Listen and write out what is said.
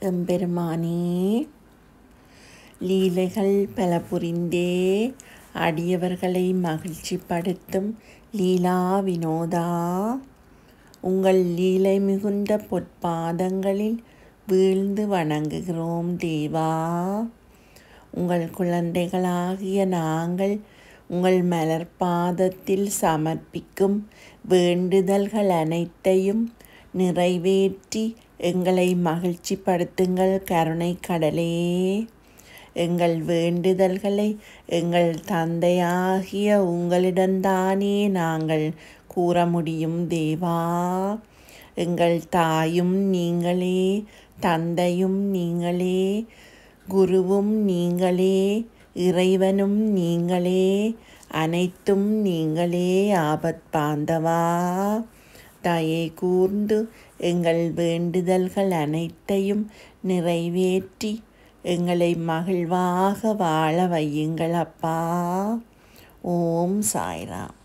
எம்பெருமானே லீலைகள் பல புரிந்தே அடியவர்களை மகிழ்ச்சிப்படுத்தும் லீலா வினோதா உங்கள் லீலை மிகுந்த பொற்பாதங்களில் வீழ்ந்து வணங்குகிறோம் தேவா உங்கள் குழந்தைகளாகிய நாங்கள் உங்கள் மலர்பாதத்தில் சமர்ப்பிக்கும் வேண்டுதல்கள் அனைத்தையும் நிறைவேற்றி எங்களை மகிழ்ச்சிப்படுத்துங்கள் கருணை கடலே எங்கள் வேண்டுதல்களை எங்கள் தந்தையாகிய உங்களிடம்தானே நாங்கள் கூற முடியும் தேவா எங்கள் தாயும் நீங்களே தந்தையும் நீங்களே குருவும் நீங்களே இறைவனும் நீங்களே அனைத்தும் நீங்களே ஆபத் பாந்தவா தயை கூர்ந்து எங்கள் வேண்டுதல்கள் அனைத்தையும் நிறைவேற்றி எங்களை மகிழ்வாக வாழ வையுங்கள் அப்பா ஓம் சாய்ராம்